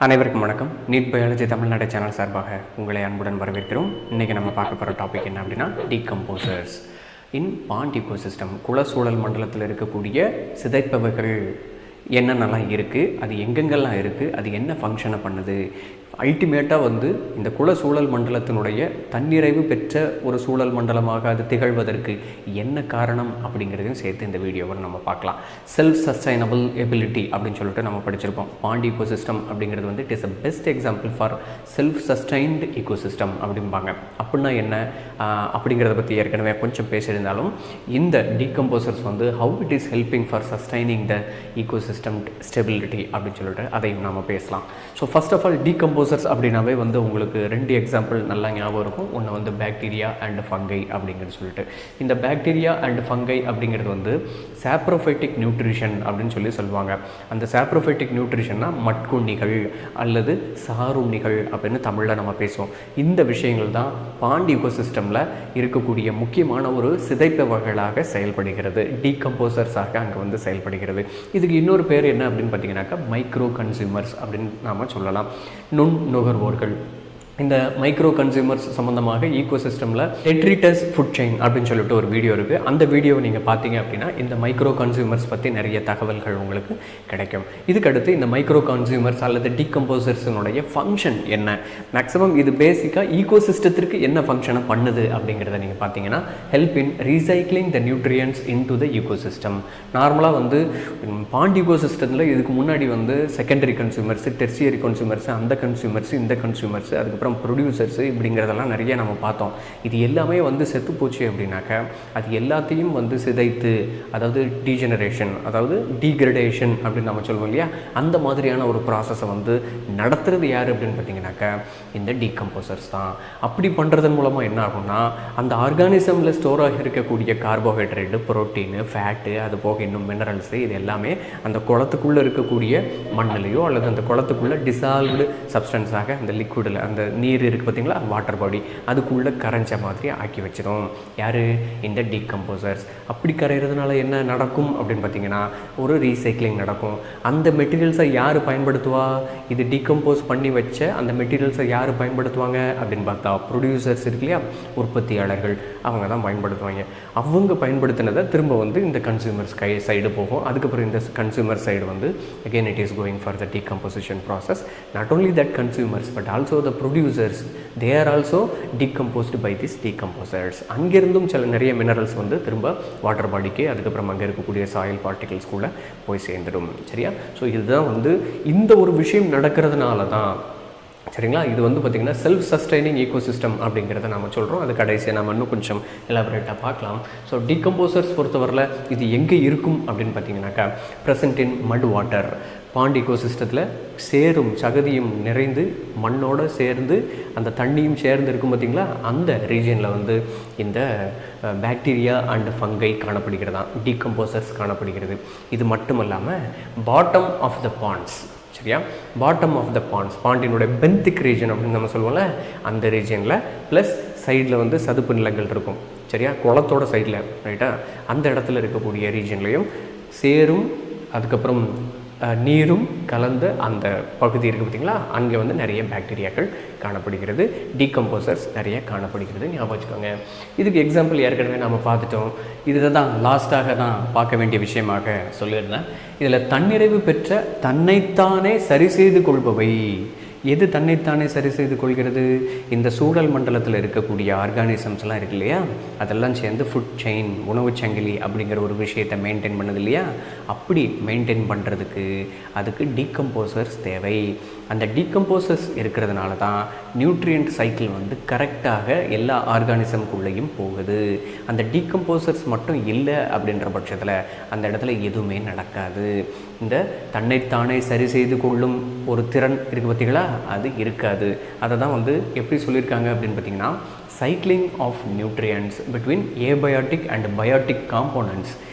அனைவருக்கும் வணக்கம் NEET biology Tamil Nadu channel சார்பாக உங்களை அன்புடன் வரவேற்கிறோம் இன்றைக்கி நம்ம பார்க்க போகிற டாபிக் என்ன அப்படின்னா டீகம்போசர்ஸ் இன் பாண்ட் ecosystem குல சூழல் மண்டலத்தில் இருக்கக்கூடிய சிதைப்பவர்கள் என்னென்னலாம் இருக்குது அது எங்கெங்கெல்லாம் இருக்குது அது என்ன ஃபங்க்ஷனை பண்ணுது அல்டிமேட்டாக வந்து இந்த குல சூழல் மண்டலத்தினுடைய தன்னிறைவு பெற்ற ஒரு சூழல் மண்டலமாக அது திகழ்வதற்கு என்ன காரணம் அப்படிங்கிறதையும் சேர்த்து இந்த வீடியோவை நம்ம பார்க்கலாம் செல்ஃப் சஸ்டைனபிள் எபிலிட்டி அப்படின்னு சொல்லிட்டு நம்ம படிச்சிருப்போம் பாண்ட் ecosystem அப்படிங்கிறது வந்து it is a best example for self sustained ecosystem அப்படிம்பாங்க அப்படின்னா என்ன ஆஹ் அப்படிங்கிறத பற்றி ஏற்கனவே கொஞ்சம் பேசியிருந்தாலும் இந்த டீகம்போசர்ஸ் வந்து how it is helping for sustaining the ecosystem stability அப்படின்னு சொல்லிட்டு அதையும் நாம பேசலாம் so first of all decomposers அப்படின்னாவே வந்து உங்களுக்கு ரெண்டு எக்ஸாம்பிள் நல்லா ஞாபகம் இருக்கும் ஒன்று வந்து பாக்டீரியா அண்ட் ஃபங்கை அப்படிங்கிறது சொல்லிட்டு இந்த பாக்டீரியா அண்ட் ஃபங்கை அப்படிங்கிறது வந்து சாப்ரோஃபைட்டிக் நியூட்ரிஷன் அப்படின்னு சொல்லி சொல்லுவாங்க அந்த சாப்ரோஃபைட்டிக் நியூட்ரிஷன்னா மட்குண்ணிகள் அல்லது சாருண்ணிகள் அப்படின்னு தமிழில் நம்ம பேசுவோம் இந்த விஷயங்கள் தான் பாண்ட் ecosystemல இருக்கக்கூடிய முக்கியமான ஒரு சிதைப்பவர்களாக செயல்படுகிறது டீகம்போசர்ஸாக அங்கே வந்து செயல்படுகிறது இதுக்கு இன்னொரு பேர் என்ன அப்படின்னு பார்த்தீங்கன்னாக்கா மைக்ரோ கன்சியூமர்ஸ் அப்படின்னு நாம சொல்லலாம் நுண் நுகர்வோர்கள் இந்த மைக்ரோ கன்சியூமர்ஸ் சம்மந்தமாக ஈகோ சிஸ்டமில் டெட்ரிட்டஸ் ஃபுட் செயின் அப்படின்னு சொல்லிட்டு ஒரு வீடியோ இருக்குது அந்த வீடியோவை நீங்கள் பார்த்தீங்க அப்படின்னா இந்த மைக்ரோ கன்சியூமர்ஸ் பற்றி நிறைய தகவல்கள் உங்களுக்கு கிடைக்கும் இதுக்கடுத்து இந்த மைக்ரோ கன்சியூமர்ஸ் அல்லது டீகம்போசர்ஸினுடைய ஃபங்க்ஷன் என்ன மேக்ஸிமம் இது பேசிக்காக ஈகோ சிஸ்டத்திற்கு என்ன ஃபங்க்ஷனை பண்ணுது அப்படிங்கிறத நீங்கள் பார்த்தீங்கன்னா help in recycling the nutrients into the ecosystem நார்மலாக வந்து பாண்ட் ஈகோ சிஸ்டத்தில் இதுக்கு முன்னாடி வந்து செகண்டரி கன்சியூமர்ஸ் டெர்சியரி கன்சியூமர்ஸ் அந்த கன்சியூமர்ஸ் இந்த கன்சியூமர்ஸ் அதுக்கப்புறம் ப்ரொடியூசர்ஸ் இப்படிங்கிறதெல்லாம் நிறைய நம்ம பார்த்தோம் இது எல்லாமே வந்து செத்து போச்சு அப்படின்னாக்க அது எல்லாத்தையும் வந்து சிதைத்து அதாவது டீஜெனரேஷன் அதாவது டீக்ரடேஷன் அப்படின்னு நம்ம சொல்லுவோம் இல்லையா அந்த மாதிரியான ஒரு ப்ராசஸை வந்து நடத்துறது யார் அப்படின்னு பார்த்தீங்கன்னாக்கா இந்த டீகம்போசர்ஸ் தான் அப்படி பண்ணுறதன் மூலமாக என்ன ஆகும்னா அந்த ஆர்கானிசமில் ஸ்டோர் ஆகி இருக்கக்கூடிய கார்போஹைட்ரேட்டு புரோட்டீனு ஃபேட்டு அது போக இன்னும் மினரல்ஸு இது எல்லாமே அந்த குளத்துக்குள்ளே இருக்கக்கூடிய மண்ணிலையோ அல்லது அந்த குளத்துக்குள்ளே டிசால்வ்டு சப்ஸ்டன்ஸாக அந்த லிக்விடில் அந்த நீர் இருக்குது பார்த்தீங்களா வாட்டர் பாடி அதுக்குள்ளே கரைஞ்ச மாதிரி ஆக்கி வச்சிடும் யார் இந்த டீகம்போசர்ஸ் அப்படி கரைகிறதுனால என்ன நடக்கும் அப்படின்னு பார்த்தீங்கன்னா ஒரு ரீசைக்ளிங் நடக்கும் அந்த மெட்டீரியல்ஸை யார் பயன்படுத்துவா இது டீகம்போஸ் பண்ணி வச்ச அந்த மெட்டீரியல்ஸை யார் பயன்படுத்துவாங்க அப்படின்னு பார்த்தா ப்ரொடியூசர்ஸ் இருக்கு இல்லையா உற்பத்தியாளர்கள் அவங்க தான் பயன்படுத்துவாங்க அவங்க பயன்படுத்தினதை திரும்ப வந்து இந்த கன்சியூமர்ஸ் கை சைடு போகும் அதுக்கப்புறம் இந்த கன்சியூமர் சைடு வந்து again it is going for the decomposition process not only that consumers but also the producers they are also decomposed by this decomposers அங்கிருந்தும் சில நிறைய மினரல்ஸ் வந்து திரும்ப வாட்டர் பாடிக்கு அதுக்கப்புறம் அங்கே இருக்கக்கூடிய சாயில் பார்ட்டிகல்ஸ்குள்ளே போய் சேர்ந்துடும் சரியா ஸோ இதுதான் வந்து இந்த ஒரு விஷயம் நடக்கிறதுனால தான் சரிங்களா இது வந்து பார்த்திங்கன்னா செல்ஃப் சஸ்டைனிங் ஈகோசிஸ்டம் அப்படிங்கிறத நம்ம சொல்கிறோம் அது கடைசியாக நம்ம இன்னும் கொஞ்சம் எலாபரேட்டாக பார்க்கலாம் ஸோ டீகம்போசர்ஸ் பொறுத்தவரையில் இது எங்கே இருக்கும் அப்படின்னு பார்த்தீங்கன்னாக்கா ப்ரெசன்ட் இன் மட் வாட்டர் பாண்ட் ஈகோசிஸ்டத்தில் சேரும் சகதியும் நிறைந்து மண்ணோடு சேர்ந்து அந்த தண்ணியும் சேர்ந்து இருக்கும் பார்த்தீங்களா அந்த ரீஜியனில் வந்து இந்த பாக்டீரியா அண்ட் ஃபங்கை காணப்படுகிறதா டீகம்போசர்ஸ் காணப்படுகிறது இது மட்டும் இல்லாமல் பாட்டம் ஆஃப் த பாண்ட்ஸ் சரியா பாட்டம் ஆஃப் த பாண்ட்ஸ் பாண்டினுடைய பென்திக் ரீஜன் அப்படின்னு நம்ம சொல்லுவோம்ல அந்த ரீஜனில் ப்ளஸ் சைடில் வந்து சதுப்பு நிலங்கள் இருக்கும் சரியா குளத்தோட சைடில் ரைட்டா அந்த இடத்துல இருக்கக்கூடிய ரீஜன்லேயும் சேரும் அதுக்கப்புறம் அஹ், நீரும் கலந்த அந்த பகுதி இருக்குது பார்த்தீங்களா அங்கே வந்து நிறைய பாக்டீரியாக்கள் காணப்படுகிறது டீகம்போசர்ஸ் நிறைய காணப்படுகிறது ஞாபகம் வச்சுக்கோங்க இதுக்கு எக்ஸாம்பிள் ஏற்கனவே நம்ம பார்த்துட்டோம் இதில் தான் லாஸ்ட்டாக தான் பார்க்க வேண்டிய விஷயமாக சொல்லியிருந்தேன் இதில் தன்னிறைவு பெற்ற தன்னைத்தானே சரி செய்து கொள்பவை எது தன்னைத்தானே சரி செய்து கொள்கிறது இந்த சூழல் மண்டலத்தில் இருக்கக்கூடிய ஆர்கானிசம்ஸ்லாம் இருக்கு இல்லையா அதெல்லாம் சேர்ந்து ஃபுட் செயின் உணவுச் சங்கிலி அப்படிங்கிற ஒரு விஷயத்தை மெயின்டைன் பண்ணுது இல்லையா அப்படி மெயின்டைன் பண்ணுறதுக்கு அதுக்கு டீகம்போசர்ஸ் தேவை அந்த டீகம்போசர்ஸ் இருக்கிறதுனால தான் நியூட்ரியன்ட் சைக்கிள் வந்து கரெக்டாக எல்லா ஆர்கானிசம்குள்ளேயும் போகுது அந்த டீகம்போசர்ஸ் மட்டும் இல்லை அப்படின்ற பட்சத்தில் அந்த இடத்துல எதுவுமே நடக்காது இந்த தன்னைத்தானே சரி செய்து கொள்ளும் ஒரு திறன் இருக்குது பார்த்தீங்களா அது இருக்காது அதை தான் வந்து எப்படி சொல்லியிருக்காங்க அப்படின்னு பார்த்தீங்கன்னா cycling of nutrients between abiotic and biotic components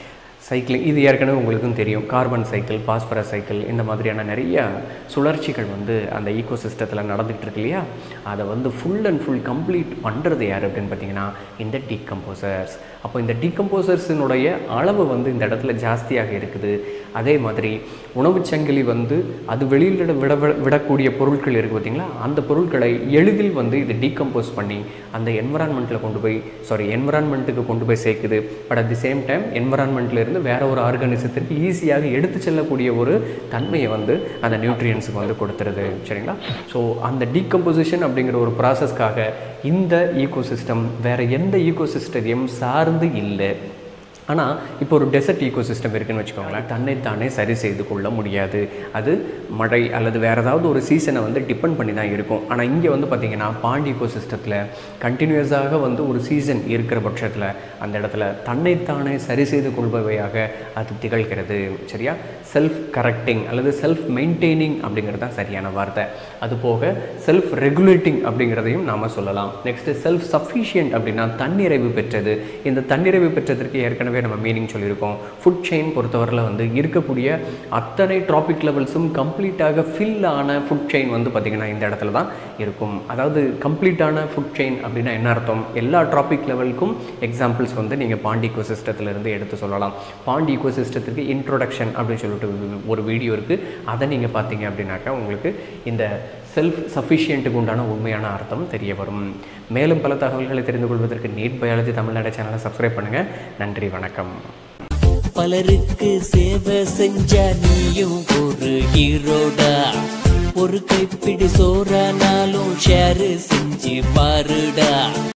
cycling இது ஏற்கனவே உங்களுக்கும் தெரியும் கார்பன் சைக்கிள் பாஸ்பரஸ் சைக்கிள் இந்த மாதிரியான நிறைய சுழற்சிகள் வந்து அந்த ஈகோ சிஸ்டத்தில் நடந்துகிட்டு இருக்கு இல்லையா அதை வந்து ஃபுல் அண்ட் ஃபுல் கம்ப்ளீட் பண்ணுறது யார் அப்படின்னு பார்த்தீங்கன்னா இந்த டீகம்போசர்ஸ் அப்போ இந்த டீகம்போசர்ஸினுடைய அளவு வந்து இந்த இடத்துல ஜாஸ்தியாக இருக்குது அதே மாதிரி உணவுச் சங்கிலி வந்து அது வெளியில் விட விடக்கூடிய பொருட்கள் இருக்குது பார்த்தீங்களா அந்த பொருட்களை எளிதில் வந்து இது டீகம்போஸ் பண்ணி அந்த என்வரான்மெண்ட்டில் கொண்டு போய் சாரி என்வரான்மெண்ட்டுக்கு கொண்டு போய் சேர்க்குது but at the same time என்வரான்மெண்ட்டில் இருந்து வேற ஒரு ஆர்கானிசத்திற்கு ஈஸியாக எடுத்து செல்லக்கூடிய ஒரு தன்மையை வந்து அந்த நியூட்ரியன்ஸுக்கு வந்து கொடுத்துருது சரிங்களா ஸோ அந்த டீகம்போசிஷன் அப்படிங்கிற ஒரு ப்ராசஸ்க்காக இந்த ஈகோ சிஸ்டம் வேறு எந்த ஈகோ சிஸ்டத்தையும் சார்ந்து இல்லை ஆனால் இப்போ ஒரு டெசர்ட் ஈகோ சிஸ்டம் இருக்குன்னு வச்சுக்கோங்களேன் தன்னைத்தானே சரி செய்து கொள்ள முடியாது அது மழை அல்லது வேறு ஏதாவது ஒரு சீசனை வந்து டிபெண்ட் பண்ணி தான் இருக்கும் ஆனால் இங்கே வந்து பார்த்திங்கன்னா பாண்ட் ஈகோ சிஸ்டத்தில் கண்டினியூஸாக வந்து ஒரு சீசன் இருக்கிற பட்சத்தில் அந்த இடத்துல தன்னைத்தானே சரி செய்து கொள்பவையாக அது திகழ்கிறது சரியா செல்ஃப் கரெக்டிங் அல்லது செல்ஃப் மெயின்டைனிங் அப்படிங்கிறது தான் சரியான வார்த்தை அது போக செல்ஃப் ரெகுலேட்டிங் அப்படிங்கிறதையும் நாம் சொல்லலாம் நெக்ஸ்ட்டு செல்ஃப் சஃபிஷியன்ட் அப்படின்னா தன்னிறைவு பெற்றது இந்த தன்னிறைவு பெற்றதற்கு ஏற்கனவே நம்ம மீனிங் சொல்லியிருக்கோம் ஃபுட் செயின் பொறுத்தவரையில் வந்து இருக்கக்கூடிய அத்தனை ட்ராபிக் லெவல்ஸும் கம்ப்ளீட்டாக ஃபில் ஆன ஃபுட் செயின் வந்து பார்த்திங்கன்னா இந்த இடத்துல தான் இருக்கும் அதாவது கம்ப்ளீட்டான ஃபுட் செயின் அப்படின்னா என்ன அர்த்தம் எல்லா ட்ராபிக் லெவலுக்கும் எக்ஸாம்பிள்ஸ் வந்து நீங்கள் பாண்ட் ஈகோ சிஸ்டத்துலேருந்து எடுத்து சொல்லலாம் பாண்ட் ஈகோ சிஸ்டத்துக்கு இன்ட்ரோடக்ஷன் அப்படின்னு சொல்லிட்டு ஒரு வீடியோ இருக்குது அதை நீங்கள் பார்த்தீங்க அப்படின்னாக்கா உங்களுக்கு இந்த செல்ஃப் சஃபிஷியண்ட்டுக்கு உண்டான உண்மையான அர்த்தம் தெரிய வரும் மேலும் பல தகவல்களை தெரிந்து கொள்வதற்கு நீட் பயாலஜி தமிழ்நாடு சேனலை சப்ஸ்கிரைப் பண்ணுங்கள் நன்றி வணக்கம் பலருக்கு சேவை செஞ்ச நீயும் ஒரு ஹீரோடா ஒரு கைப்பிடி சோறானாலும் ஷேர் செஞ்சு பாருடா